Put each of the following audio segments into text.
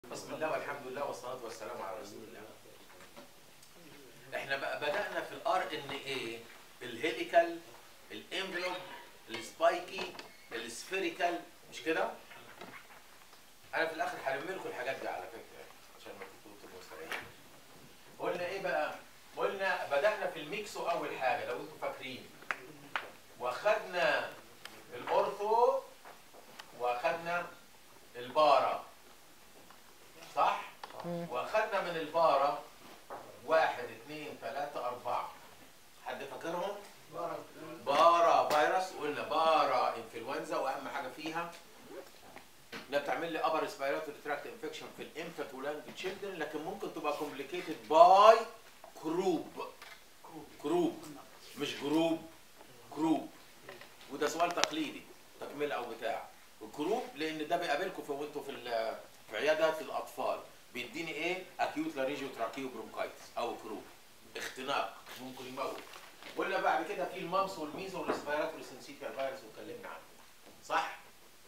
بسم الله والحمد لله والصلاة والسلام على رسول الله. احنا بقى بدأنا في الار ان ايه الهيليكال الانفلوب السبايكي السفيريكال مش كده؟ انا في الاخر هلم لكم الحاجات دي على فكرة عشان ما تبقوا تبقوا مستريحين. قلنا ايه بقى؟ قلنا بدأنا في الميكسو اول حاجة لو انتم فاكرين. واخدنا الاورثو واخدنا البارا صح؟ واخدنا من البارا واحد اثنين ثلاثة أربعة حد فاكرهم؟ بارا فيروس قلنا بارا انفلونزا وأهم حاجة فيها انها بتعمل لي ابر ريسبيراتوري تراكت انفكشن في الانفانت ولانج تشيلدرن لكن ممكن تبقى كومبليكيتد باي كروب كروب مش جروب كروب وده سؤال تقليدي تكمل او بتاع الكروب لان ده بيقابلكم في وانتوا في ال- في عيادات الاطفال بيديني ايه اكيوت لاريجيو تراكيو برونكايتس او كروب اختناق ممكن يموت قلنا بعد كده في المامس والميزو والريسبيراتوري سنسيتيال فيروس واتكلمنا عنه صح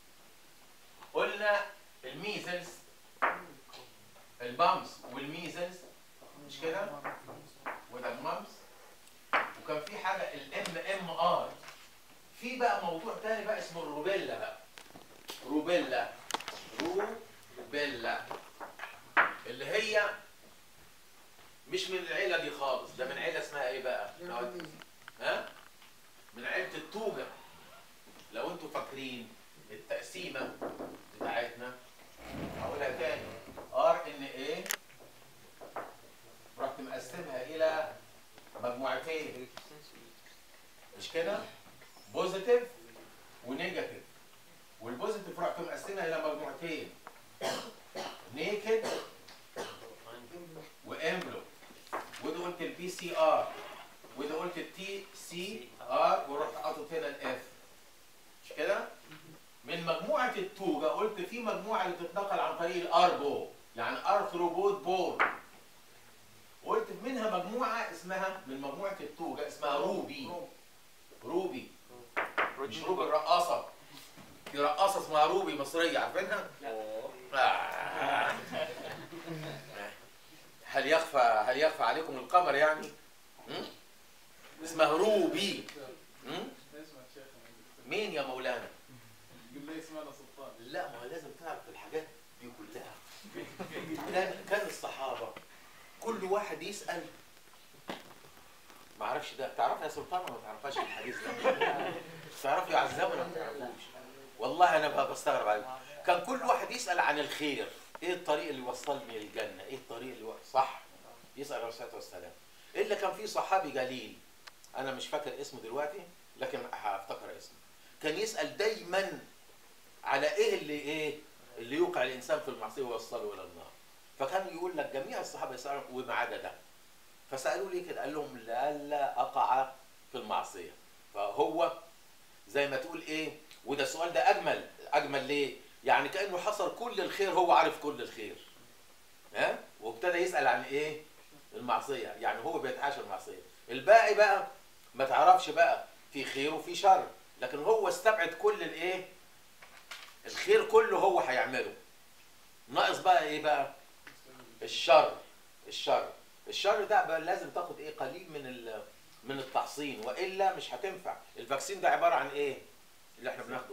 قلنا الميزلز المامس والميزلز مش كده وده المامس وكان في حاجه الام ام ار في بقى موضوع تاني بقى اسمه الروبيلا بقى روبيلا روبيلا اللي هي مش من العيله دي خالص ده من عيله اسمها ايه بقى ها من عيله التوجه لو انتوا فاكرين التقسيمه بتاعتنا هقولها تاني ار ان ايه رحت مقسمها الى مجموعتين مش كده بوزيتيف ونيجاتيف والبوزيتيف رحت مقسمها الى مجموعتين نيكد وانفلوب وده قلت البي سي ار وده قلت التي سي ار ورحت حاطط هنا الاف مش كده؟ من مجموعة التوجة قلت في مجموعة اللي بتتنقل عن طريق الاربو يعني ارثروبود بول قلت منها مجموعة اسمها من مجموعة التوجة اسمها روبي روبي مش روبي الرقاصة في رقاصة اسمها روبي مصرية عارفينها؟ آه. هل يخفى هل يخفى عليكم القمر يعني؟ م? اسمها روبي م? مين يا مولانا؟ لا ما هو لازم تعرف الحاجات دي كلها كان كان الصحابة كل واحد يسأل ما اعرفش ده تعرف يا سلطان ولا ما تعرفهاش الحديث ده تعرف يا عزام ولا ما تعرفوش والله انا بقى بستغرب عليك كان كل واحد يسأل عن الخير ايه الطريق اللي وصلني للجنة ايه الطريق اللي و... صح يسأل عليه الصلاة والسلام الا كان في صحابي جليل انا مش فاكر اسمه دلوقتي لكن هفتكر اسمه كان يسأل دايما على ايه اللي ايه اللي يوقع الانسان في المعصيه ويوصله الى النار فكان يقول لك جميع الصحابه يسالوا وما عدا ده فسالوا ليه كده قال لهم لئلا اقع في المعصيه فهو زي ما تقول ايه وده السؤال ده اجمل اجمل ليه يعني كانه حصر كل الخير هو عارف كل الخير ها وابتدى يسال عن ايه المعصيه يعني هو بيتحاشى المعصيه الباقي بقى ما تعرفش بقى في خير وفي شر لكن هو استبعد كل الايه الخير كله هو هيعمله ناقص بقى ايه بقى الشر الشر الشر ده بقى لازم تاخد ايه قليل من ال- من التحصين والا مش هتنفع الفاكسين ده عباره عن ايه اللي احنا بناخده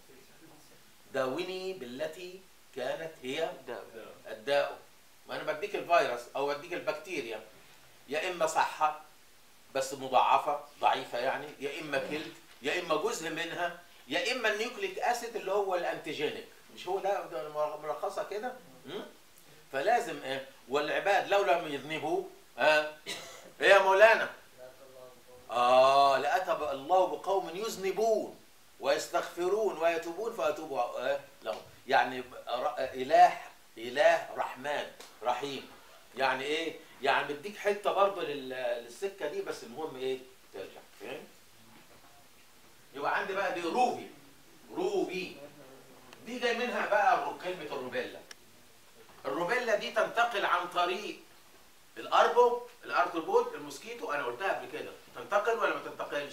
داوني بالتي كانت هي الداء ما انا بديك الفيروس او بديك البكتيريا يا اما صحه بس مضاعفه ضعيفه يعني يا اما كلد يا اما جزء منها يا اما النيوكليك اسيد اللي هو الانتيجينيك مش هو ده, ده ملخصه كده م? فلازم ايه والعباد لو لم يذنبوا ها ايه يا مولانا اه لاتى الله بقوم يذنبون ويستغفرون ويتوبون فاتوب آه لهم يعني ر- اله اله رحمن رحيم يعني ايه يعني بديك حته برضه لل- للسكه دي بس المهم ايه ترجع فهمت يبقى عندي بقى دي روبي روبي دي جاي منها بقى كلمة الروبيلا الروبيلا دي تنتقل عن طريق الاربو الارتروبود الموسكيتو انا قلتها قبل كده تنتقل ولا ما تنتقلش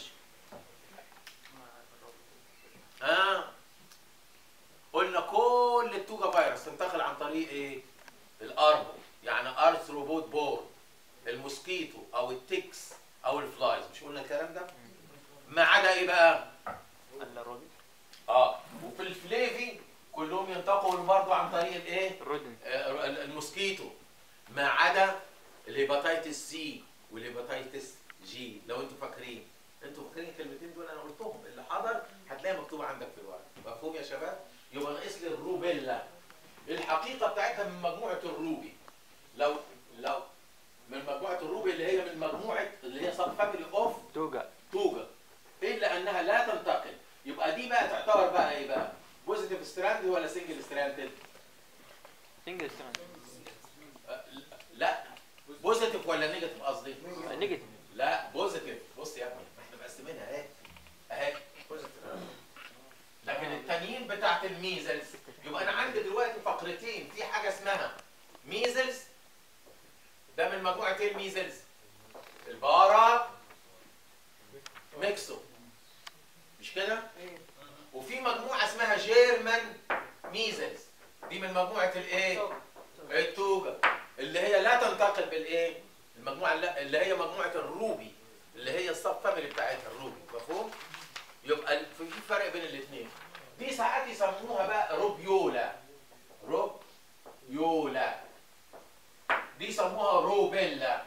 اه قلنا كل التوجا فيروس تنتقل عن طريق ايه الاربو يعني ارثروبود بور الموسكيتو او التكس او الفلايز مش قلنا الكلام ده ما عدا ايه بقى الا الراجل اه وفي الفليفي كلهم ينتقلوا برضه عن طريق الايه الرودن آه، الموسكيتو ما عدا الهيباتيتس سي والهيباتيتس جي لو انتوا فاكرين انتوا فاكرين الكلمتين دول انا قلتهم اللي حضر هتلاقيها مكتوبه عندك في الورق مفهوم يا شباب يبقى ناقص لي الروبيلا الحقيقه بتاعتها من مجموعه الروبي لو لو من مجموعه الروبي اللي هي من مجموعه اللي هي سب فاميلي اوف توجع توجد الا انها لا تنتقل يبقى دي بقى تعتبر بقى ايه بقى بوزيتيف ستراند ولا سنجل ستراندد سنجل ستراند لا بوزيتيف ولا نيجاتيف قصدي نيجاتيف لا بوزيتيف بص يا ابني ما احنا مقسمينها اهي اهي لكن التانيين بتاعت الميزلز يبقى انا عندي دلوقتي فقرتين في حاجه اسمها ميزلز ده من مجموعه ايه الميزلز البارا ميكسو مش كده وفي مجموعه اسمها جيرمان ميزلز دي من مجموعه الايه التوجه اللي هي لا تنتقل بالايه المجموعه اللي اللي هي مجموعه الروبي اللي هي السب فاميلي بتاعتها الروبي مفهوم يبقى ال- في فرق بين الاثنين دي ساعات يسموها بقى روبيولا روبيولا دي يسموها روبيلا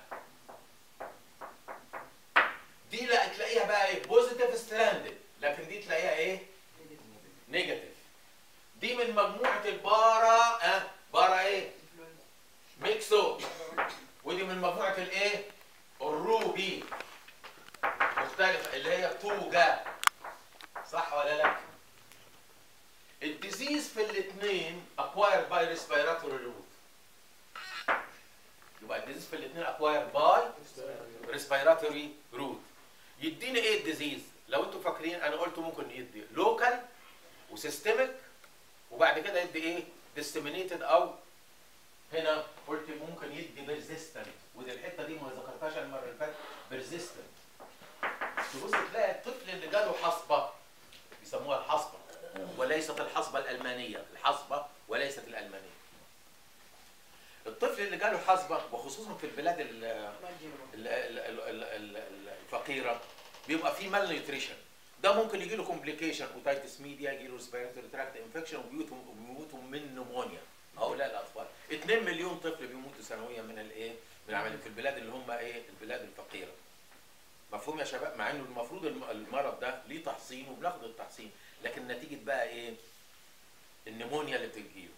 دي لا تلاقيها بقى ايه بوزيتيف ستراندد لكن دي تلاقيها ايه نيجاتيف دي من مجموعه البارا اه بارا ايه ميكسو ودي من مجموعه الايه الروبي مختلفه اللي هي توجا صح ولا لا الديزيز في الاثنين acquired by respiratory route يبقى الديزيز في الاثنين acquired by respiratory route يديني ايه الديزيز لو انتوا فاكرين انا قلت ممكن يدي لوكال وسيستميك وبعد كده يدي ايه disseminated او هنا قلت ممكن يدي بيرزيستنت ودي الحته دي ما ذكرتهاش المره اللي فاتت بيرزيستنت تبص تلاقي الطفل اللي جاله حصبه بيسموها الحصبه وليست الحصبه الالمانيه الحصبه وليست الالمانيه الطفل اللي جاله حصبه وخصوصا في البلاد ال- ال- ال- ال- ال- ال- ال- الفقيره بيبقى فيه مال نيوتريشن ده ممكن يجي له كومبليكيشن اوتايتس ميديا يجي له ريسبيراتوري تراكت انفكشن وبيموتوا وبيموتوا من نمونيا هؤلاء الاطفال 2 مليون طفل بيموتوا سنويا من الايه من العمل في البلاد اللي هم ايه البلاد الفقيره مفهوم يا شباب مع انه المفروض الم- المرض ده ليه تحصين وبناخد التحصين لكن نتيجه بقى ايه النمونيا اللي بتجيله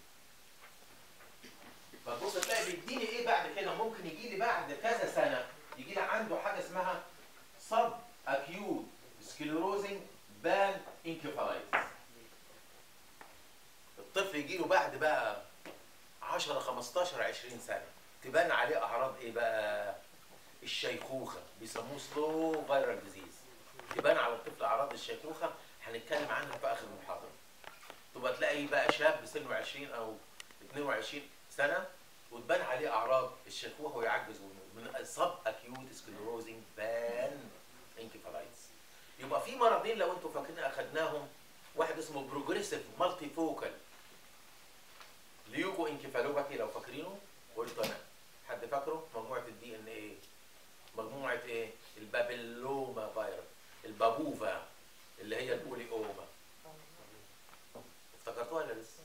فتبص تلاقي بيديني ايه بعد كده ممكن يجي لي بعد كذا سنه يجي لي عنده حاجه اسمها سب اكيوت سكليروزنج بان انكفالايتس الطفل يجي له بعد بقى 10 15 20 سنه تبان عليه اعراض ايه بقى الشيخوخه بيسموه سلو فايرال ديزيز تبان على الطفل اعراض الشيخوخه هنتكلم عنها في اخر المحاضره تبقى تلاقي بقى شاب سنه 20 او 22 سنه وتبان عليه اعراض الشيخوخه ويعجز ويموت من سب اكيوت سكليروزنج بان انكفالايتس يبقى في مرضين لو انتوا فاكرين اخدناهم واحد اسمه بروجريسيف مالتي فوكال ليوكو انكفالوباثي لو فاكرينه قلت انا حد فاكره مجموعه الدي ان ايه مجموعه ايه البابيلوما فيروس البابوفا اللي هي البوليوما افتكرتوها ولا لسه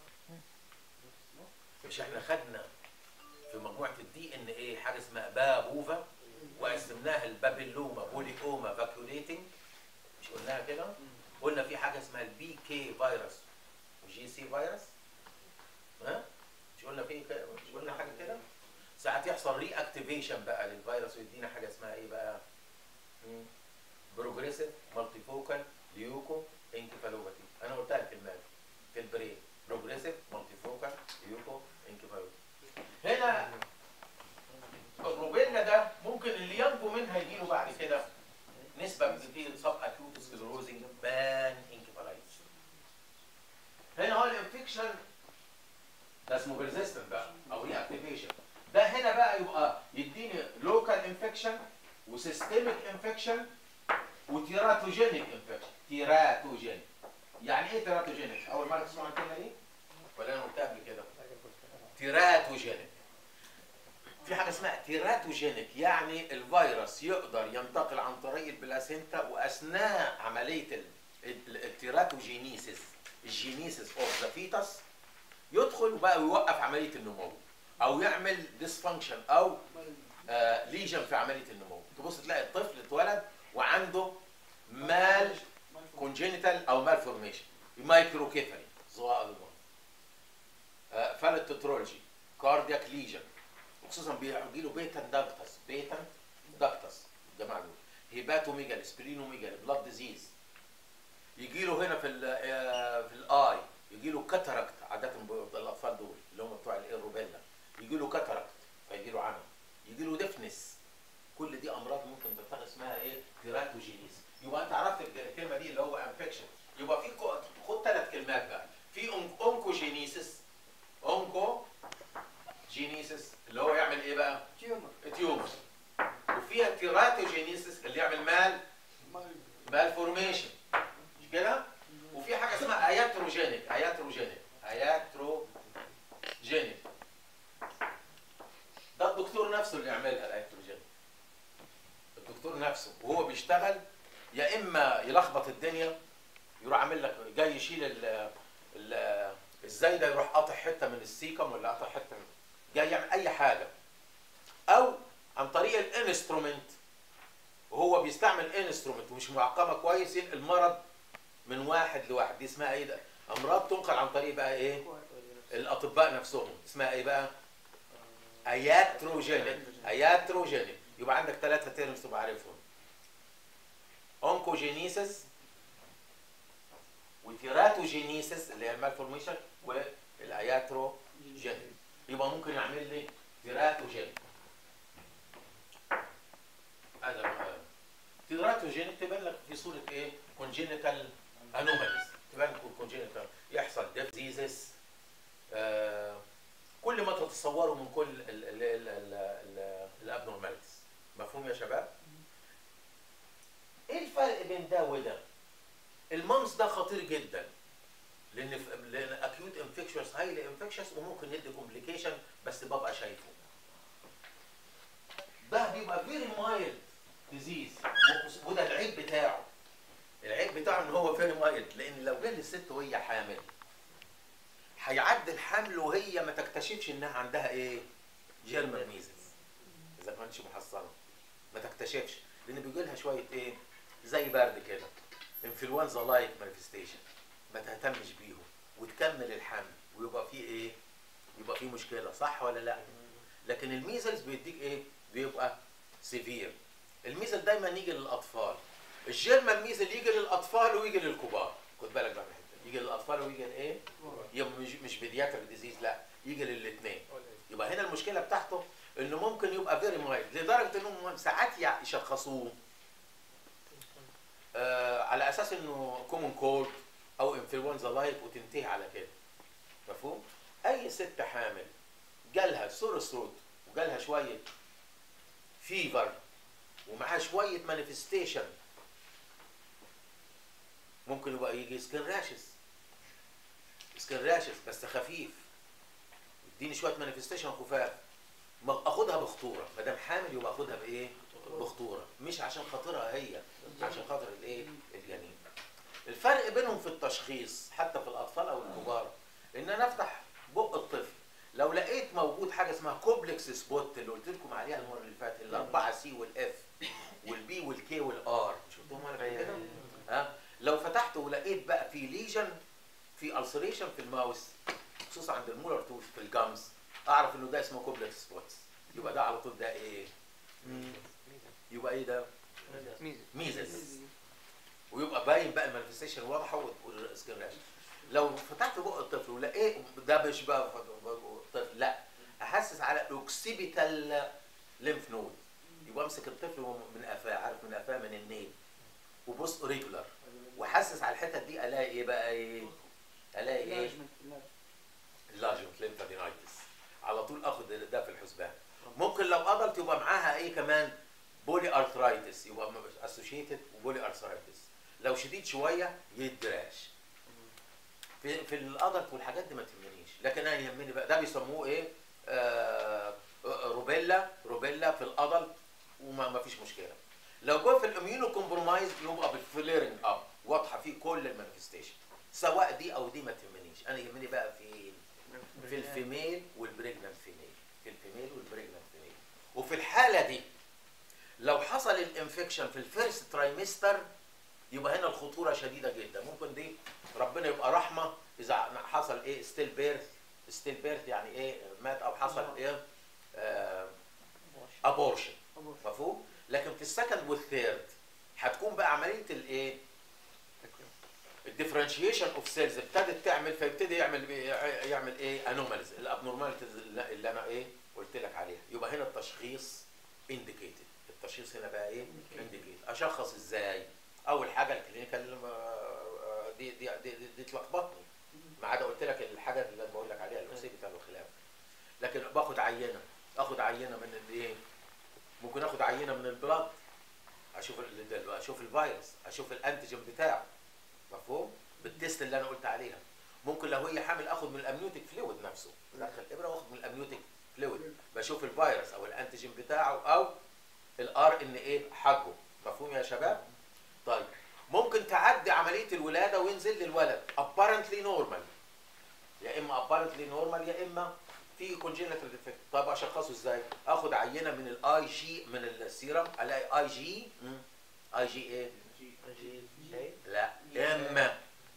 مش احنا خدنا في مجموعه الدي ان ايه حاجه اسمها بابوفا وقسمناها البابيلوما بوليوما فاكيوليتنج مش قلناها كده قلنا في حاجه اسمها البي كي فيروس وجي سي فيروس ها مش قلنا في كده- مش قلنا حاجه كده ساعات يحصل ري اكتيفيشن بقى للفيروس ويدينا حاجه اسمها ايه بقى بروجريسيف مالتي فوكال ليوكو انكفالوباثي انا قلتها الكلمات في البرين بروجريسيف مالتي فوكال ليوكو انكفالوباثي هنا الروبيلا ده ممكن اللي ينجو منها يجيله بعد كده نسبه كتير سب اكيوت سكلروزنج بان انكفالايتس هنا هو الانفكشن ده اسمه بيرزيستنت بقى او ري اكتيفيشن ده هنا بقى يبقى يديني لوكال انفكشن وسيستميك انفكشن وتيراتوجينيك انفكشن تيراتوجينيك يعني ايه تيراتوجينيك اول مره تسمعوا الكلمه دي ولا انا قلتها قبل كده تيراتوجينيك في حاجه اسمها تيراتوجينيك يعني الفيروس يقدر ينتقل عن طريق البلاسينتا واثناء عمليه ال- ال- التيراتوجينيسيس الجينيسيس اوف ذا فيتس يدخل وبقى يوقف عمليه النمو او يعمل ديسفانكشن او آه ليجن في عمليه النمو تبص تلاقي الطفل اتولد وعنده مال كونجينيتال او مال فورميشن مايكروكيفالي صغار الضغط آه فالت تترولوجي كاردياك ليجن وخصوصا بيجي له بيتا داكتس بيتا داكتس الجماعه دول هيباتوميجالي سبرينوميجالي بلاد ديزيز يجي له هنا في ال آه، في الاي يجي له كاتاراكت عاده ب- الاطفال دول اللي هم بتوع الايروبيلا يجي له كاتاراكت فيجي له عمى يجي له ديفنس كل دي امراض ممكن تتخذ اسمها ايه تيراتوجينيز يبقى انت عرفت الج- الكلمه دي اللي هو انفكشن يبقى في كو- خد ثلاث كلمات بقى في أون- اونكوجينيسيس اونكو جينيسيس اللي هو يعمل ايه بقى تيومر وفيها تيراتوجينيسيس اللي يعمل مال مال فورميشن مش كده وفي حاجه اسمها اياتروجينيك اياتروجينيك اياتروجينيك ده الدكتور نفسه اللي يعملها الاياتروجينيك الدكتور نفسه وهو بيشتغل يا اما يلخبط الدنيا يروح عامل لك جاي يشيل ال ال الزايده يروح قاطع حته من السيكم ولا قاطع حته من جاي يعمل اي حاجه او عن طريق الانسترومنت وهو بيستعمل انسترومنت ومش معقمه كويس ينقل مرض من واحد لواحد دي اسمها ايه ده امراض تنقل عن طريق بقى ايه الاطباء نفسهم اسمها ايه بقى اياتروجينيك اياتروجينيك يبقى عندك ثلاثه تيرمز تبقى عارفهم اونكوجينيسيس وتيراتوجينيسيس اللي هي المالفورميشن والاياتروجينيك يبقى ممكن يعمل لي تيراتوجينيك هذا ما- تيراتوجينيك تبان لك في صوره ايه كونجينيتال انوماليز تبان كونجينيتال يحصل ديزيزز آه كل ما تتصوروا من كل الابنورماليتيز مفهوم يا شباب ايه الفرق بين ده وده الممس ده خطير جدا لان ف- لان اكيوت انفكشوس هايلي انفكشوس وممكن يدي كومبليكيشن بس ببقى شايفه ده بيبقى فيري مايلد ديزيز وده العيب بتاعه العيب بتاعه ان هو فيري مايلد لان لو جه للست وهي حامل هيعدي الحمل وهي ما تكتشفش انها عندها ايه جيرمان ميزز اذا ما كانتش محصنه ما تكتشفش لان بيجي لها شويه ايه زي برد كده انفلونزا لايك مانيفستيشن ما تهتمش بيهم وتكمل الحمل ويبقى فيه ايه يبقى فيه مشكله صح ولا لا لكن الميزلز بيديك ايه بيبقى سيفير الميزل دايما يجي للاطفال الجيرمان ميزل يجي للاطفال ويجي للكبار خد بالك بقى من الحته دي. يجي للاطفال ويجي لايه يبقى مش مش بيدياتريك ديزيز لا يجي للاثنين يبقى هنا المشكله بتاعته انه ممكن يبقى فيري مايلد لدرجه انهم ساعات يع- يشخصوه آه على اساس انه كومون كولد او انفلونزا لايك وتنتهي على كده مفهوم؟ اي ست حامل جالها سور ثروت وجالها شويه فيفر ومعاها شويه مانيفستيشن ممكن يبقى يجي سكين راشز سكين راشز بس خفيف اديني شويه مانيفستيشن خفاف ما اخدها بخطوره ما دام حامل يبقى اخدها بايه؟ بخطوره مش عشان خاطرها هي عشان خاطر الايه؟ الجنين الفرق بينهم في التشخيص حتى في الاطفال او الكبار ان انا افتح بق الطفل لو لقيت موجود حاجه اسمها كوبلكس سبوت اللي قلت لكم عليها المره اللي فاتت الاربعه سي والاف والبي والكي والار شفتهم ولا قبل كده؟ ها لو فتحت ولقيت بقى في ليجن في السريشن في الماوس خصوصا عند المولر توث في الجامز اعرف انه ده اسمه كوبلكس سبوتس يبقى ده على طول ده ايه؟ يبقى ايه ده؟ ميزة ميزز ويبقى باين بقى المانيفستيشن واضحه والسكين راش لو فتحت بق الطفل ولقيت ده مش بقى الطفل لا احسس على الاوكسيبيتال ليمف نود يبقى امسك الطفل وهو من قفاه عارف من قفاه من النيل وبص ريجولار واحسس على الحتت دي الاقي ايه بقى ايه الاقي ايه اللارجمنت ليمفادينايتس على طول اخد ده في الحسبان ممكن لو ادلت يبقى معاها ايه كمان بولي ارثرايتس يبقى اسوشيتد وبولي ارثرايتس لو شديد شويه يدراش في في الادلت والحاجات دي ما تهمنيش لكن انا يهمني بقى ده بيسموه ايه آه روبيلا روبيلا في الادلت وما ما فيش مشكله لو جه في الاميونو كومبرومايز يبقى بالفليرنج اب واضحه فيه كل المانيفستيشن سواء دي او دي ما تهمنيش انا يهمني بقى في في الفيميل والبريجنانت فيميل في الفيميل والبريجنانت فيميل وفي الحاله دي لو حصل الانفكشن في الفيرست ترايمستر يبقى هنا الخطوره شديده جدا ممكن دي ربنا يبقى رحمه اذا حصل ايه ستيل بيرث ستيل بيرث يعني ايه مات او حصل ايه ابورشن مفهوم لكن في السكند والثيرد هتكون بقى عمليه الايه الديفرنشيشن اوف سيلز ابتدت تعمل فيبتدي يعمل يعمل ايه انوماليز الابنورماليتيز اللي انا ايه قلت لك عليها يبقى هنا التشخيص انديكيتد التشخيص هنا بقى ايه انديكيتد اشخص ازاي اول حاجه الكلينيكال آه، دي دي دي, دي, دي تلخبطني ما عدا قلت لك الحاجه اللي انا بقول لك عليها الاوسيبيتال والخلاف لكن باخد عينه اخد عينه من الايه ممكن اخد عينه من البلاد اشوف ال- اشوف الفيروس اشوف الانتيجين بتاعه مفهوم بالتيست اللي انا قلت عليها ممكن لو هي حامل اخد من الامنيوتيك فلويد نفسه ادخل ابره واخد من الامنيوتيك فلويد بشوف الفيروس او الانتيجين بتاعه او الار ان ايه حجه مفهوم يا شباب طيب ممكن تعدي عمليه الولاده وينزل لي الولد apparently normal يا اما apparently normal يا اما في congenital defect طب اشخصه ازاي اخد عينه من الاي جي من السيرم الاقي اي جي اي جي ايه لا ام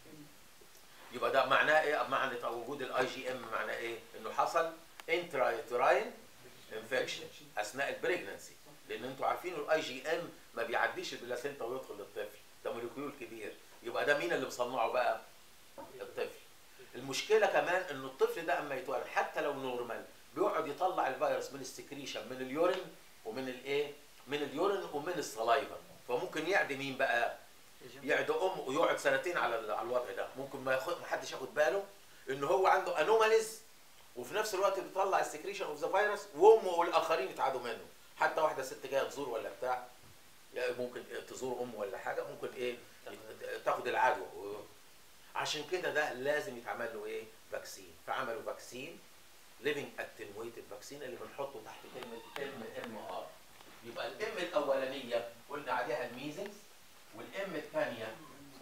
يبقى ده معناه ايه معنى وجود الاي جي ام معناه ايه انه حصل انترا يوتراين انفكشن اثناء البريجننسي لان انتوا عارفين الاي جي ام ما بيعديش البلاسينتا ويدخل للطفل ده موليكيول كبير يبقى ده مين اللي مصنعه بقى الطفل المشكله كمان ان الطفل ده اما يتولد حتى لو نورمال بيقعد يطلع الفيروس من السكريشن من اليورين ومن الايه من اليورين ومن السلايفا فممكن يعدي مين بقى يعدي امه ويقعد سنتين على ال- على الوضع ده ممكن ما ياخد ما حدش ياخد باله ان هو عنده انوماليز وفي نفس الوقت بيطلع السكريشن اوف ذا فيروس وامه والاخرين يتعادوا منه حتى واحده ست جايه تزور ولا بتاع يعني ممكن تزور امه ولا حاجه ممكن ايه تاخد العدوى عشان كده ده لازم يتعمل له ايه فاكسين فعملوا فاكسين ليفنج اتنويتد فاكسين اللي بنحطه تحت كلمه ام ام ار يبقى الام الاولانيه قلنا عليها الميزلز والام الثانيه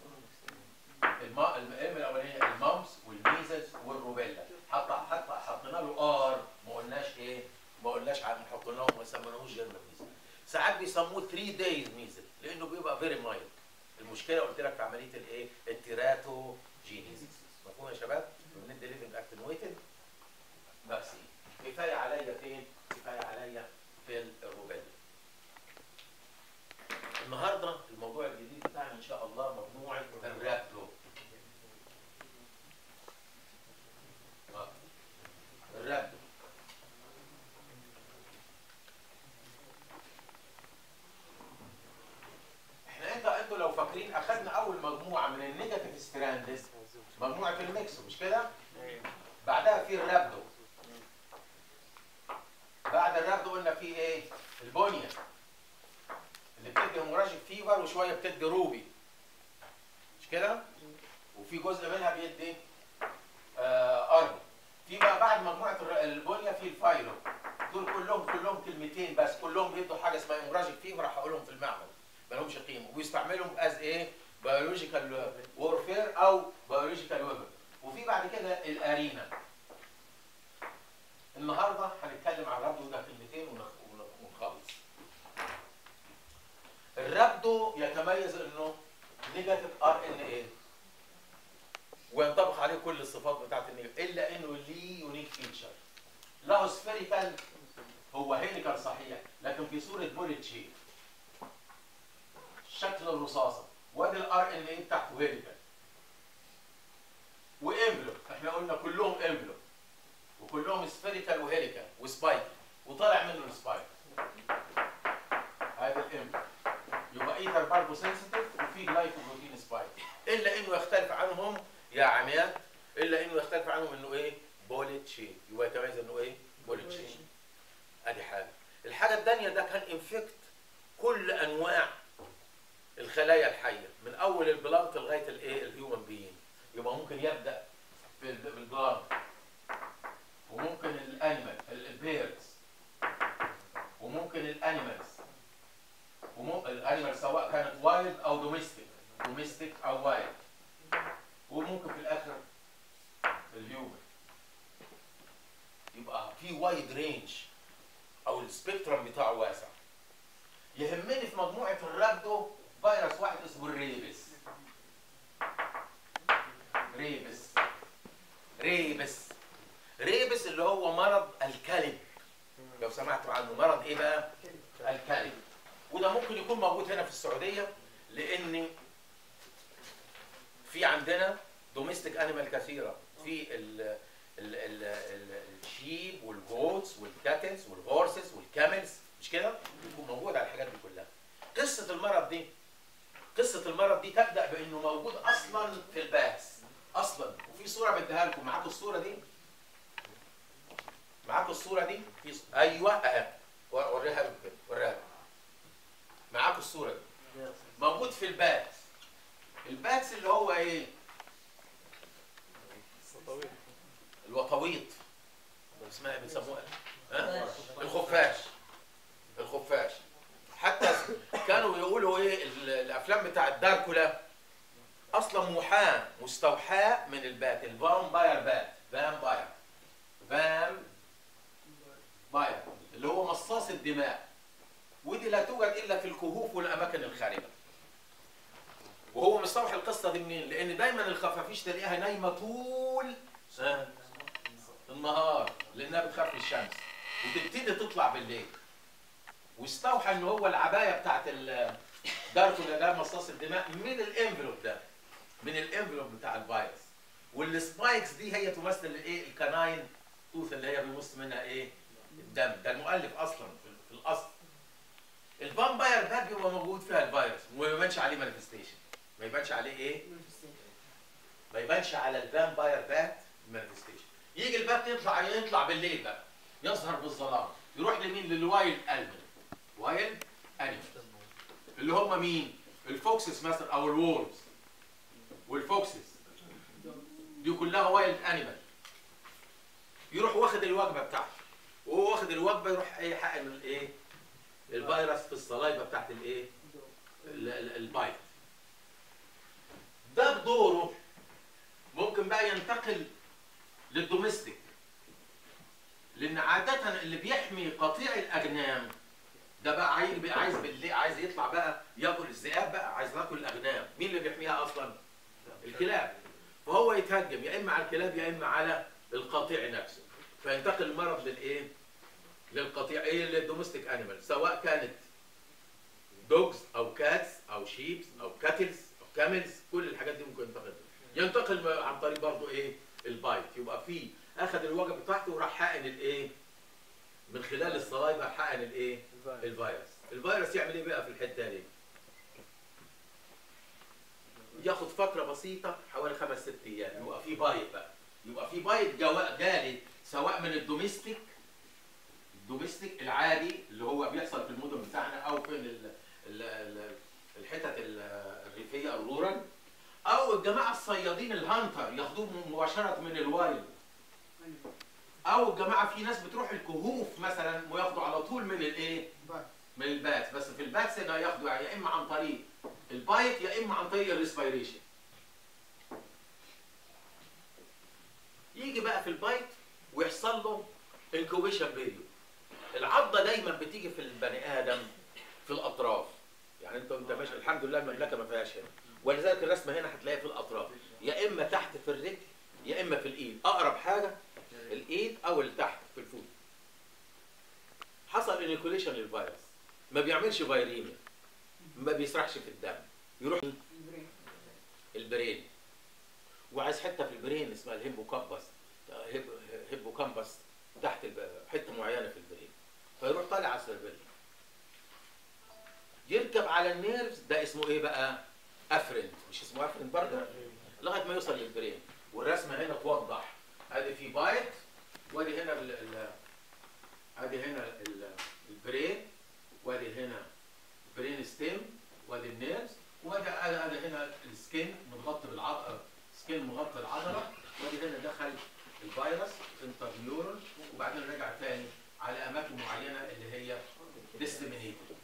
الام الاولانيه المامس والميزلز والروبيلا حتى حتى حطينا له ار ما قلناش ايه ما قلناش عن حطينا له ما سميناهوش جيرمان ميزل ساعات بيسموه 3 دايز ميزل لانه بيبقى فيري مايلد المشكله قلت لك في عمليه الايه التيراتو جينيسيس مفهوم يا شباب بندي ليفنج اكتنويتد فاكسين كفايه عليا فين كفايه عليا في الروبيلا النهارده الموضوع الجديد بتاعنا ان شاء الله مجموعه الرابدو آه. الرابدو احنا انت انتوا لو فاكرين اخذنا اول مجموعه من النيجاتيف ستراندز مجموعه الميكس مش كده بعدها في الرابدو بعد الرابدو قلنا في ايه البونيا اللي بتدي هيموراجيك فيفر وشويه بتدي روبي مش كده وفي جزء منها بيدي آه اربي في بقى بعد مجموعه الر- البونيا في الفايلو دول كلهم كلهم كلمتين بس كلهم بيدوا حاجه اسمها هيموراجيك فيفر هقولهم في المعمل ما لهمش قيمه وبيستعملهم از ايه بيولوجيكال وورفير او بيولوجيكال ويبر وفي بعد كده الارينا النهارده هنتكلم عن الربدو ده كلمتين ونخ- ون- ونخلص الربدو يتميز انه نيجاتيف ار ان ايه وينطبق عليه كل الصفات بتاعت النيجاتيف الا انه ليه يونيك فيتشر له سفيريكال هو هيليكال صحيح لكن في صوره بوليت شيب شكل الرصاصه وادي الار ان ايه بتاعته هيليكال وانفلوب احنا قلنا كلهم انفلوب وكلهم سفيريكال وهيليكال وسبايك وطالع منه السبايك هذا الانفلوب يبقى ايثر برضه سنسيتيف وفي جلايكوبروتين سبايك الا انه يختلف عنهم يا عميان الا انه يختلف عنهم انه ايه بوليت شيب يبقى يتميز انه ايه بوليت شيب ادي حاجه الحاجه الثانيه ده كان انفكت كل انواع الخلايا الحيه من اول البلانت لغايه الايه الهيومن بيين يبقى ممكن يبدا بال- بالبلانت وممكن الانيمال البيردز وممكن الانيمالز وممكن الانيمال سواء كانت وايلد او دوميستيك دوميستيك او وايلد وممكن في الاخر الهيومن يبقى في وايد رينج او السبيكترم بتاعه واسع يهمني في مجموعه الرابدو فيروس واحد اسمه الريبس ريبس ريبس ريبس اللي هو مرض الكلب لو سمعتوا عنه مرض ايه بقى الكلب وده ممكن يكون موجود هنا في السعوديه لان في عندنا دوميستيك انيمال كثيره في ال ال ال ال الشيب والجوتس والكاتلز والهورسز والكاملز مش كده؟ بيكون موجود على الحاجات دي كلها. قصه المرض دي قصه المرض دي تبدا بانه موجود اصلا في الباس اصلا وفي صوره بديها لكم معاكم الصوره دي معاكم الصوره دي في ص... ايوه اهي وريها لكم كده وريها لكم معاكم الصوره دي موجود في الباتس الباتس اللي هو ايه الوطويط اسمها بيسموها ها الخفاش الخفاش حتى كانوا يقولوا ايه ال- الافلام بتاعت داركولا اصلا محاة مستوحاة من البات الفامباير بات فامباير فام باير اللي هو مصاص الدماء ودي لا توجد الا في الكهوف والاماكن الخاربه وهو مستوحي القصه دي منين؟ لان دايما الخفافيش تلاقيها نايمه طول آه، النهار لانها بتخاف من الشمس وتبتدي تطلع بالليل واستوحى ان هو العبايه بتاعت ال- داركولا ده مصاص الدماء من الانفلوب ده من الانفلوب بتاع الفيروس والسبايكس دي هي تمثل الايه الكناين توث اللي هي بيمص منها ايه الدم ده المؤلف اصلا في, في الاصل الفامباير بات بيبقى موجود فيها الفيروس وما يبانش عليه مانيفستيشن ما يبانش عليه ايه ما يبانش على الفامباير بات مانيفستيشن يجي البات يطلع يطلع بالليل بقى يظهر بالظلام يروح لمين للوايلد انيمال وايلد انيمال اللي هم مين الفوكسس مثلا او الوولفز والفوكسس دي كلها وايلد انيمال يروح واخد الوجبه بتاعته وهو واخد الوجبه يروح ايه حقن الايه الفيروس في الصلايبه بتاعت الايه ال- ال- البايت ده بدوره ممكن بقى ينتقل للدوميستيك لان عاده اللي بيحمي قطيع الاجنام ده بقى عايز بقى عايز بالليل عايز يطلع بقى ياكل الذئاب بقى عايز ياكل الاغنام مين اللي بيحميها اصلا الكلاب فهو يتهجم يا اما على الكلاب يا اما على القطيع نفسه فينتقل المرض للايه للقطيع ايه للدوميستيك انيمال سواء كانت دوجز او كاتس او شيبس او كاتلز او كاملز كل الحاجات دي ممكن ينتقل ينتقل عن طريق برضه ايه البايت يبقى في اخذ الوجبه بتاعته وراح حقن الايه من خلال الصلايبه حقن الايه الفيروس الفيروس يعمل ايه بقى في الحته دي ياخد فتره بسيطه حوالي خمس ست ايام يبقى في بايت بقى يبقى في بايت جوا- جالي سواء من الدوميستيك الدوميستيك العادي اللي هو بيحصل في المدن بتاعنا او في ال- ال- ال- الحتت ال- الريفيه الرورال او الجماعه الصيادين الهانتر ياخدوه مباشره من الوايلد او الجماعه في ناس بتروح الكهوف مثلا وياخدوا على طول من الايه من البات بس في الباتس هنا ياخدوا يعني يا اما عن طريق البايت يا اما عن طريق الريسبيريشن يجي بقى في البايت ويحصل له انكوبيشن بيريود العضه دايما بتيجي في البني ادم في الاطراف يعني انت انت ماشي الحمد لله المملكه ما فيهاش هنا ولذلك الرسمه هنا هتلاقيها في الاطراف يا اما تحت في الرجل يا اما في الايد اقرب حاجه الايد او اللي تحت في الفوت حصل انيكوليشن للفيروس ما بيعملش فيريميا ما بيسرحش في الدم يروح البرين وعايز حته في البرين اسمها الهيبوكامبس هيب- هيبوكامبس تحت الب... حته معينه في البرين فيروح طالع على السيربيليوم يركب على النيرفز ده اسمه ايه بقى؟ افرنت مش اسمه افرنت برضه لغايه ما يوصل للبرين والرسمه هنا توضح ادي في بايت وادي هنا ال ال ادي هنا ال- البرين وادي هنا برين ستيم وادي النيرفز وادي ادي هنا السكين متغطي بالعضله سكين مغطي العضله وادي هنا دخل الفيروس انترنيورال اماكن معينه اللي هي disseminated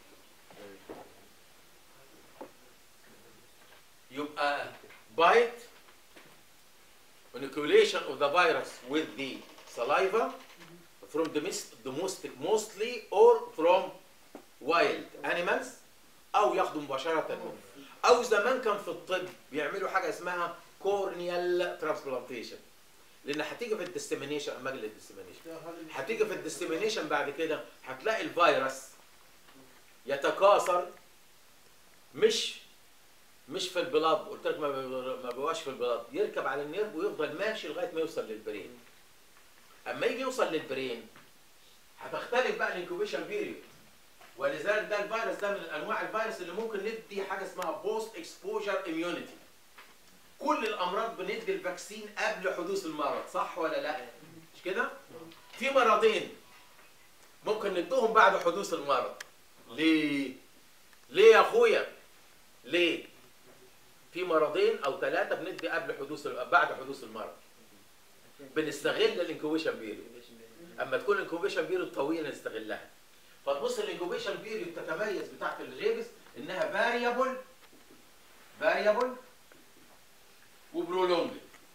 يبقى bite inoculation of the virus with the saliva from domestic, domestic mostly or from wild animals او ياخدوا مباشره منه او زمان كان في الطب بيعملوا حاجه اسمها كورنيال ترانسبلانتيشن لان هتيجي في الديسيمينيشن اما اجي للديسيمينيشن هتيجي في الديسيمينيشن بعد كده هتلاقي الفيروس يتكاثر مش مش في البلاد قلت لك ما بي- ما بيبقاش في البلاد يركب على النيرف ويفضل ماشي لغايه ما يوصل للبرين اما يجي يوصل للبرين هتختلف بقى الانكوبيشن بيريود ولذلك ده الفيروس ده من انواع الفيروس اللي ممكن ندي حاجه اسمها بوست اكسبوجر اميونيتي كل الامراض بندي الفاكسين قبل حدوث المرض صح ولا لا مش كده في مرضين ممكن ندوهم بعد حدوث المرض ليه ليه يا اخويا ليه في مرضين او ثلاثه بندي قبل حدوث بعد حدوث المرض بنستغل الانكوبيشن بيريود اما تكون الانكوبيشن بيريود طويله نستغلها فتبص الانكوبيشن بيريود تتميز بتاعت الريبس انها فاريبل فاريبل وبرولونج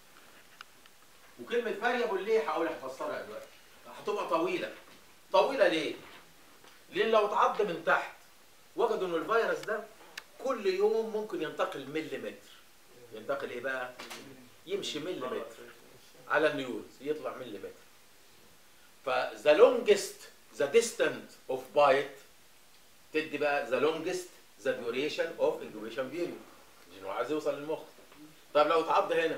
وكلمه فاريبل ليه هقول هفسرها دلوقتي هتبقى طويله طويله ليه لان لو اتعض من تحت وجدوا ان الفيروس ده كل يوم ممكن ينتقل مليمتر ينتقل ايه بقى يمشي مليمتر على النيوز يطلع مليمتر فذا لونجست ذا ديستانت اوف بايت تدي بقى ذا لونجست ذا ديوريشن اوف انكوبيشن بيريود عشان هو عايز يوصل للمخ طب لو اتعض هنا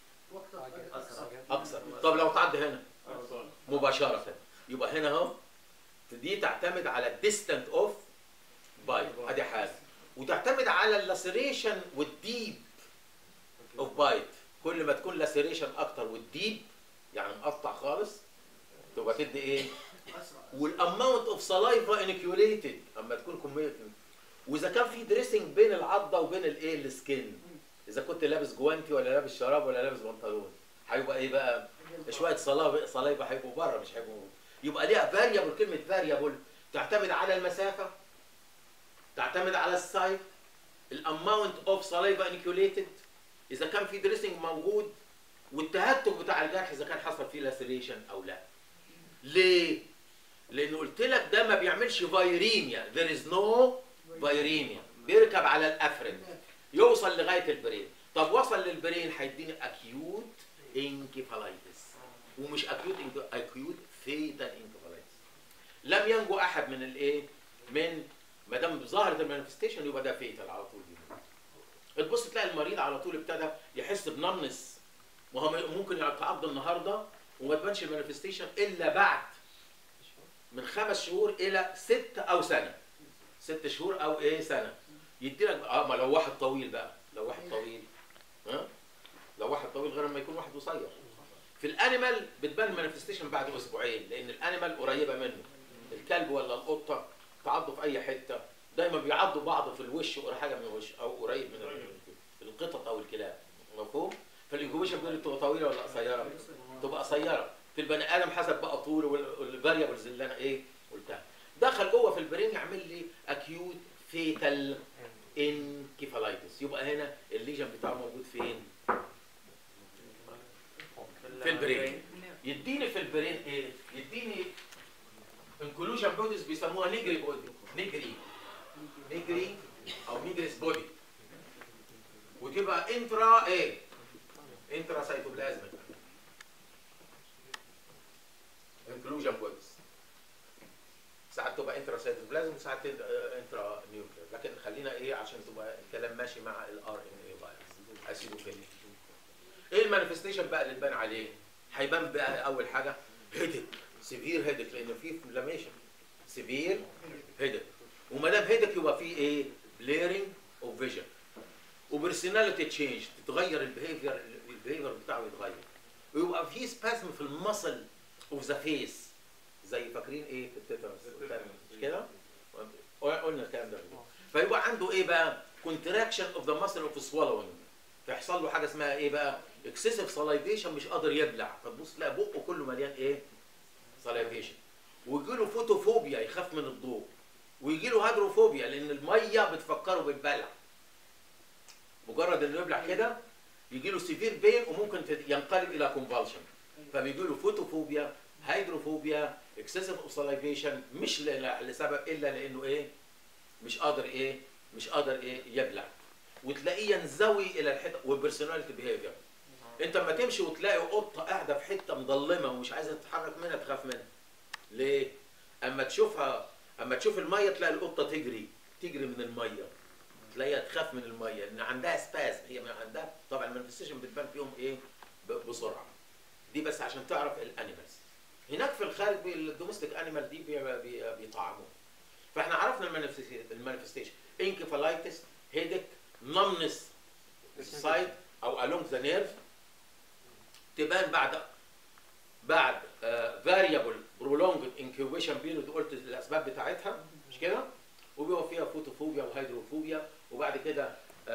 اقصر طب لو اتعض هنا مباشره يبقى هنا اهو دي تعتمد على الديستانت اوف بايت ادي حاجه وتعتمد على اللاسريشن والديب اوف بايت كل ما تكون لاسريشن اكتر والديب يعني مقطع خالص تبقى تدي ايه والاماونت اوف سلايفا انكيوليتد اما تكون كميه واذا كان في دريسنج بين العضه وبين الايه السكين اذا كنت لابس جوانتي ولا لابس شراب ولا لابس بنطلون هيبقى ايه بقى شويه صلايفا صلايفا هيبقوا بره مش هيبقوا يبقى ليها فاريبل كلمه فاريبل تعتمد على المسافه تعتمد على السايت الاماونت اوف سلايفا انكيوليتد اذا كان في دريسنج موجود والتهتك بتاع الجرح اذا كان حصل فيه لاسريشن او لا ليه لان قلت لك ده ما بيعملش فايرينيا there is no فايرينيا بيركب على الافرنت يوصل لغايه البرين طب وصل للبرين هيديني اكيوت انكيفالايتس ومش اكيوت اكيوت فيتال انكيفالايتس لم ينجو احد من الايه من ما دام ظهرت المانيفستيشن يبقى ده فيتال على طول تبص تلاقي المريض على طول ابتدى يحس بنمنس وهو ممكن يتعض النهارده وما تبانش المانيفستيشن الا بعد من خمس شهور الى ست او سنه ست شهور او ايه سنه يدي لك اه ما لو واحد طويل بقى لو واحد طويل ها لو واحد طويل غير لما يكون واحد قصير في الانيمال بتبان المانيفستيشن بعد اسبوعين لان الانيمال قريبه منه الكلب ولا القطه تعضوا في اي حته دايما بيعضوا بعض في الوش ولا حاجه من الوش او قريب من ال- القطط او الكلاب مفهوم فالانكوبيشن بيقول تبقى طويله ولا قصيره تبقى قصيره في البني ادم حسب بقى طوله والفاريبلز اللي انا ايه قلتها دخل جوه في البرين يعمل لي اكيوت فيتال انكيفالايتس يبقى هنا الليجن بتاعه موجود فين في البرين يديني في البرين ايه يديني انكلوجن بوديز بيسموها نيجري بودي نيجري نيجري او نيجريس بودي وتبقى انترا ايه انترا سيتوبلازميك انكلوجن بوديز ساعات تبقى انترا سيتوبلازم وساعات انترا نيوكلير لكن خلينا ايه عشان تبقى الكلام ماشي مع الار ان اي فيروس اسيبه فين ايه المانيفستيشن بقى اللي تبان عليه هيبان بقى اول حاجه هيدك سيفير هيدك لان في انفلاميشن سيفير هيدك وما دام هيدك يبقى في ايه بليرنج اوف فيجن وبرسوناليتي تشينج تتغير البيهيفير البيهيفير بتاعه يتغير ويبقى في سبازم في المسل اوف ذا فيس زي فاكرين ايه في التيتانس مش كده قلنا الكلام ده فيبقى عنده ايه بقى كونتراكشن اوف ذا ماسل اوف سوالوينج فيحصل له حاجه اسمها ايه بقى اكسسيف سلايفيشن مش قادر يبلع فتبص تلاقي بقه كله مليان ايه سلايفيشن ويجي له فوتوفوبيا يخاف من الضوء ويجي له هيدروفوبيا لان الميه بتفكره بالبلع مجرد انه يبلع كده يجي له سيفير بين وممكن تت- ينقلب الى كونفالشن فبيجي له فوتوفوبيا هيدروفوبيا اكسسيف اوسلايفيشن مش ل- لسبب الا لانه ايه مش قادر ايه مش قادر ايه يبلع وتلاقيه ينزوي الى الحته والبرسوناليتي بيهيفير انت اما تمشي وتلاقي قطه قاعده في حته مظلمه ومش عايزه تتحرك منها تخاف منها ليه اما تشوفها اما تشوف الميه تلاقي القطه تجري تجري من الميه تلاقيها تخاف من الميه ان عندها سباز هي من عندها طبعا المانيفستيشن بتبان فيهم ايه ب- بسرعه دي بس عشان تعرف الانيمالز هناك في الخارج بي- الدوميستيك انيمال دي بي- بي- بيطعموه فاحنا عرفنا المانيفستيشن المانيفستيشن انكفالايتس هيدك نمنس سايد او along ذا نيرف تبان بعد بعد فاريبل برولونج انكيوبيشن بيريود قلت الاسباب بتاعتها مش كده وبيبقى فيها فوتوفوبيا وهيدروفوبيا وبعد كده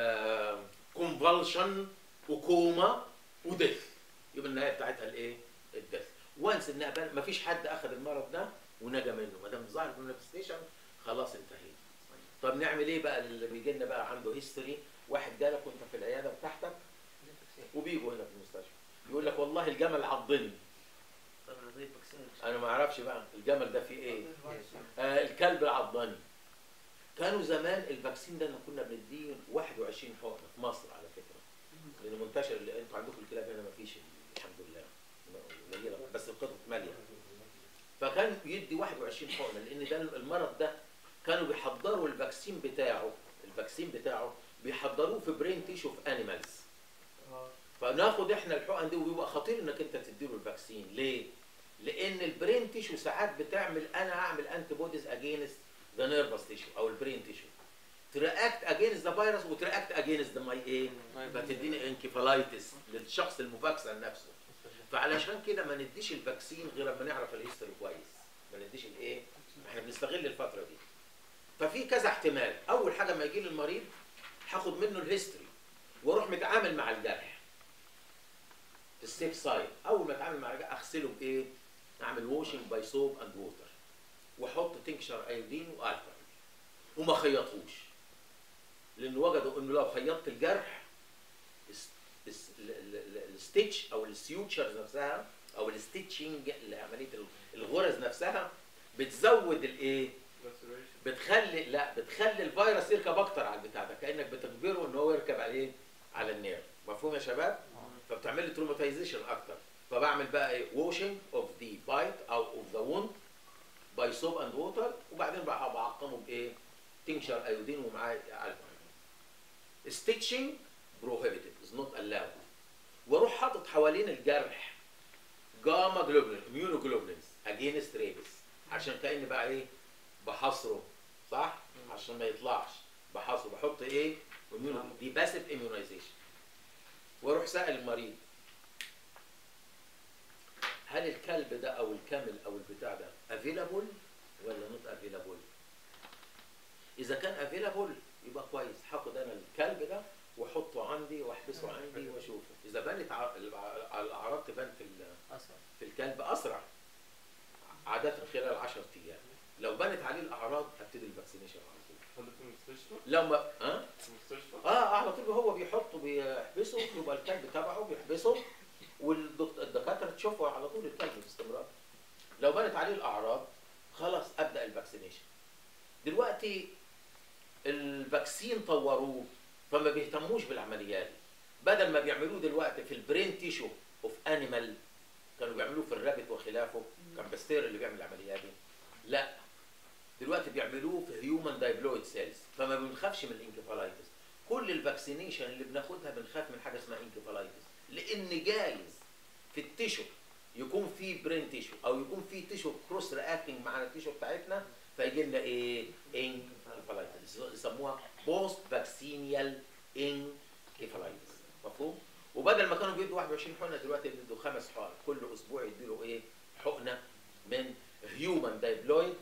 كونفالشن وكوما وديث يبقى النهايه بتاعتها الايه؟ الديث وانس انها بان مفيش حد اخذ المرض ده ونجا منه ما دام ظهر في المانيفستيشن خلاص انتهينا طب نعمل ايه بقى اللي بيجي لنا بقى عنده هيستوري واحد جالك وانت في العياده بتاعتك وبيجوا هنا في المستشفى يقول لك والله الجمل عضني طب زي الفاكسين انا ما اعرفش بقى الجمل ده فيه ايه آه الكلب العضاني كانوا زمان الفاكسين ده كنا بنديه 21 حقنه في مصر على فكره لان منتشر اللي انتوا عندكم الكلاب هنا ما فيش الحمد لله قليله بس القطط ماليه فكان يدي 21 حقنه لان ده المرض ده كانوا بيحضروا الفاكسين بتاعه الفاكسين بتاعه بيحضروه في برين تيشو في انيمالز فناخد احنا الحقن دي وبيبقى خطير انك انت تديله الفاكسين ليه؟ لان البرين تيشو ساعات بتعمل انا هعمل انتي بوديز اجينست ذا نيرفس تيشو او البرين تيشو تراكت اجينست ذا فيروس وتراكت اجينست ذا ماي ايه؟ فتديني انكفالايتس للشخص المفاكسن نفسه فعلشان كده ما نديش الفاكسين غير لما نعرف الهيستوري كويس ما نديش الايه؟ احنا بنستغل الفتره دي ففي كذا احتمال اول حاجه ما يجي لي المريض هاخد منه الهيستوري واروح متعامل مع الجرح في السيف سايد اول ما اتعامل مع الجرح اغسله بايه اعمل واشنج باي سوب اند ووتر واحط تنكشر ايودين والكحول وما خيطوش لان وجدوا انه لو خيطت الجرح الس- الس- ال- ال- ال- الستيتش او السيوتشرز نفسها او الستيتشنج عمليه الغرز نفسها بتزود الايه بتخلي لا بتخلي الفيروس يركب اكتر على البتاع ده كانك بتجبره ان هو يركب عليه على النير مفهوم يا شباب فبتعمل لي تروماتيزيشن اكتر فبعمل بقى ايه واشنج اوف ذا بايت او اوف ذا ووند باي سوب اند ووتر وبعدين بقى بعقمه بايه تنشر ايودين ومعاه الكحول ستيتشنج بروهيبيتد از نوت الاود واروح حاطط حوالين الجرح جاما جلوبولين اميونو جلوبولينز اجينست ريبس عشان كاني بقى ايه بحصره صح عشان ما يطلعش بحصره بحط ايه immuno- دي باسيف اميونايزيشن واروح سائل المريض هل الكلب ده او الكامل او البتاع ده افيلابل ولا نوت افيلابل اذا كان افيلابل يبقى كويس هاخد انا الكلب ده واحطه عندي واحبسه عندي واشوفه اذا بانت ع- الع- الاعراض تبان في ال- أسرع في الكلب اسرع عاده خلال 10 ايام لو بانت عليه الاعراض هبتدي الفاكسينيشن على طول حضرتك في المستشفى؟ لو ما ها في المستشفى؟ اه على طول هو بيحطه بيحبسه يبقى الكلب تبعه بيحبسه والدكاتره تشوفه على طول الكلب باستمرار لو بانت عليه الاعراض خلاص ابدا الفاكسينيشن دلوقتي الفاكسين طوروه فما بيهتموش بالعمليات دي بدل ما بيعملوه دلوقتي في البرين تيشو اوف انيمال كانوا بيعملوه في الرابت وخلافه كان باستير اللي بيعمل العمليات دي لا دلوقتي بيعملوه في هيومن دايبلويد سيلز فما بنخافش من الانكفالايتس كل الفاكسينيشن اللي بناخدها بنخاف من حاجه اسمها انكفالايتس لان جايز في التيشو يكون في برين تيشو او يكون في تيشو كروس رياكتنج مع التيشو بتاعتنا فيجي لنا ايه انكفالايتس يسموها بوست فاكسينيال انكفالايتس مفهوم وبدل ما كانوا بيدوا 21 حقنه دلوقتي بيدوا خمس حقن كل اسبوع يديله ايه حقنه من هيومن دايبلويد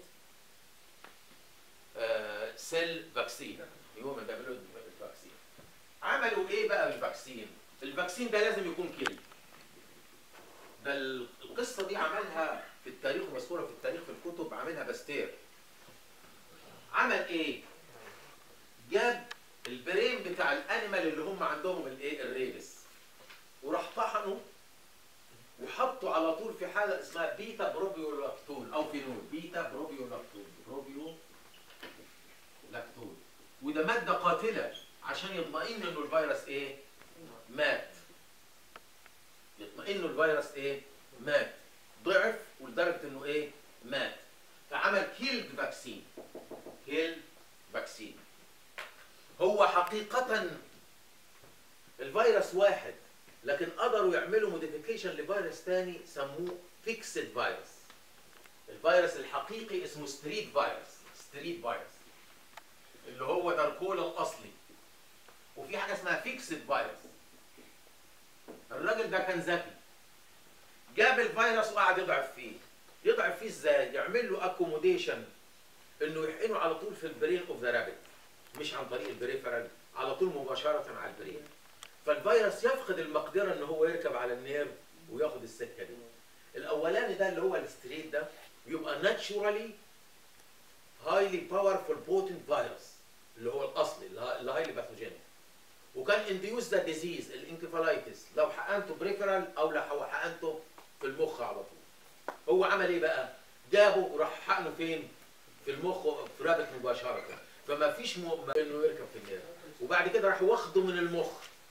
سيل فاكسين هيومن دايبلويد فاكسين عملوا ايه بقى بالفاكسين الفاكسين ده لازم يكون كلي ده القصه دي عملها في التاريخ مذكوره في التاريخ في الكتب عاملها باستير عمل ايه جاب البرين بتاع الانيمال اللي هم عندهم الايه الريبس وراح طحنه وحطه على طول في حاجه اسمها بيتا بروبيولاكتون او فينول بيتا بروبيولاكتون بروبيو لاكتون وده ماده قاتله عشان يطمئن انه الفيروس ايه مات يطمئن الفيروس ايه مات ضعف ولدرجه انه ايه مات فعمل كيلد فاكسين كيلد فاكسين هو حقيقة الفيروس واحد لكن قدروا يعملوا موديفيكيشن لفيروس تاني سموه فيكسد فيروس الفيروس الحقيقي اسمه ستريت فيروس ستريت فيروس اللي هو داركولا الاصلي وفي حاجه اسمها فيكسد فيروس الراجل ده كان ذكي جاب الفيروس وقعد يضعف فيه يضعف فيه ازاي يعمل له اكوموديشن انه يحقنه على طول في البرين اوف ذا رابت مش عن طريق البريفرال على طول مباشره على البرين فالفيروس يفقد المقدره ان هو يركب على النيرف وياخد السكه دي الاولاني ده اللي هو الستريت ده بيبقى ناتشورالي هايلي باورفول بوتنت فيروس اللي هو الاصلي اللي هايلي باثوجينيك وكان انديوس ذا ديزيز الانكفالايتس لو حقنته بريفرال او لو حقنته في المخ على طول هو عمل ايه بقى جابه وراح حقنه فين في المخ في رابط مباشره فما فيش م... انه يركب في النيرف وبعد كده راح واخده من المخ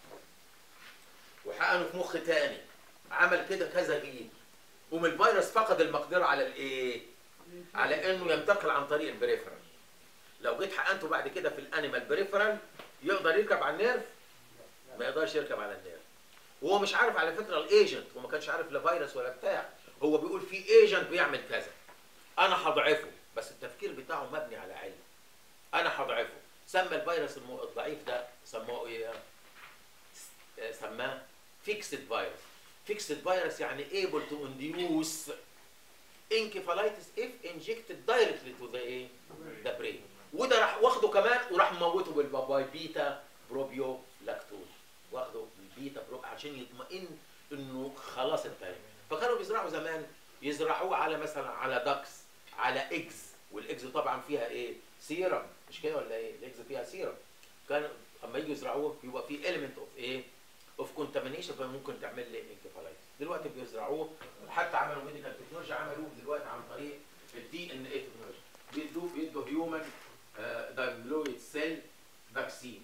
وحقنه في مخ تاني عمل كده كذا جيل ومن الفيروس فقد المقدره على الايه على انه ينتقل عن طريق البريفرال لو جيت حقنته بعد كده في الانيمال بريفرال يقدر يركب على النيرف ما يقدرش يركب على النيرف وهو مش عارف على فكره الايجنت هو ما كانش عارف لا فيروس ولا بتاع هو بيقول في ايجنت بيعمل كذا انا هضعفه بس التفكير بتاعه مبني على علم انا هضعفه سمى الفيروس الم- الضعيف ده سموه ايه آه، سماه فيكسد فيروس فيكسد فيروس يعني able to induce encephalitis if injected directly to the ايه the brain وده راح واخده كمان وراح موته بالباباي بيتا بروبيو لاكتوز واخده البيتا برو عشان يطمئن انه خلاص انتهى فكانوا بيزرعوا زمان يزرعوه على مثلا على دكس على اجز والاجز طبعا فيها ايه سيرم مش كده ولا ايه الاجز فيها سيرم كان اما يجوا يزرعوه بيبقى فيه element اوف ايه اوف كونتامينيشن فممكن تعمل لي انكفالايتس دلوقتي بيزرعوه حتى عملوا ميديكال تكنولوجي عملوه دلوقتي عن طريق الدي ان اي تكنولوجي بيدوا بيدوا هيومن دايملويد سيل فاكسين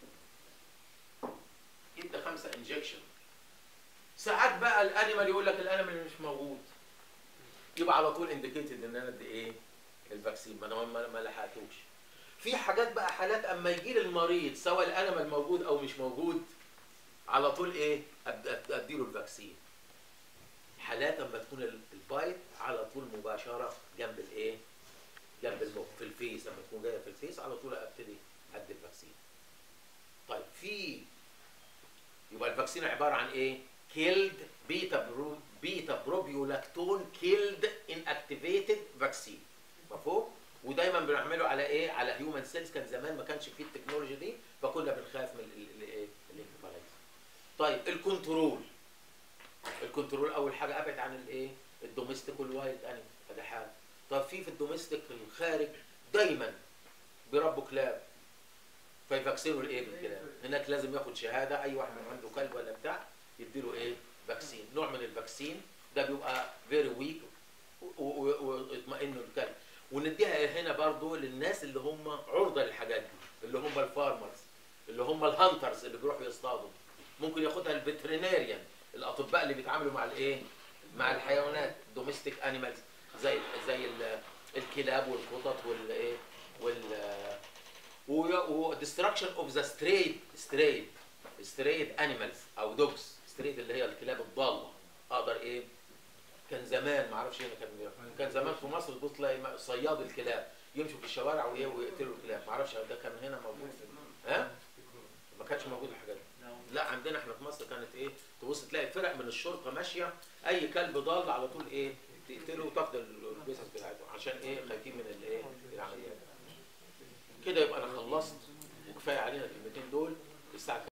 ادى خمسه انجكشن ساعات بقى الانيمال يقول لك الانيمال مش موجود يبقى على طول انديكيتد ان انا ادي ايه الفاكسين ما انا ما- ما لحقتوش في حاجات بقى حالات اما يجي لي المريض سواء الانيمال موجود او مش موجود على طول ايه أد- أد- اديله الفاكسين حالات اما تكون ال- البايت على طول مباشره جنب الايه جنب المخ في الفيس اما تكون جايه في الفيس على طول ابتدي ادي الفاكسين طيب في يبقى الفاكسين عباره عن ايه كيلد بيتا برو بيتا بروبيولاكتون كيلد ان اكتيفيتد فاكسين مفهوم ودايما بنعمله على ايه على هيومن سيلز كان زمان ما كانش فيه التكنولوجي دي فكنا بنخاف من ال- ال- الايه الانكفالايتس طيب الكنترول الكنترول اول حاجه ابعد عن الايه الدوميستيك والوايلد انيمال فده حاجه طب في في الدوميستيك الخارج دايما بيربوا كلاب فيفاكسينوا الايه بالكلاب هناك لازم ياخد شهاده اي واحد من عنده كلب ولا بتاع يديله ايه فاكسين نوع من الفاكسين ده بيبقى فيري ويك واطمئنوا الكلب ونديها هنا برضو للناس اللي هم عرضه للحاجات دي اللي هم الفارمرز اللي هم الهانترز اللي بيروحوا يصطادوا ممكن ياخدها الفيتريناريان الاطباء اللي بيتعاملوا مع الايه مع الحيوانات دوميستيك انيمالز زي زي ال- الكلاب والقطط والايه وال وديستراكشن اوف ذا ستريد ستريد ستريد انيمالز او دوجز ستريد اللي هي الكلاب الضاله اقدر ايه كان زمان ما اعرفش هنا كان كان زمان في مصر تبص تلاقي صياد الكلاب يمشوا في الشوارع وايه ويقتلوا الكلاب ما اعرفش ده كان هنا موجود في ها ما كانش موجود الحاجات دي لا عندنا احنا في مصر كانت ايه تبص تلاقي فرق من الشرطه ماشيه اي كلب ضال على طول ايه تقتله وتاخد الجثث بتاعته عشان ايه خايفين من الايه العمليات كده يبقى انا خلصت وكفايه علينا الكلمتين دول الساعه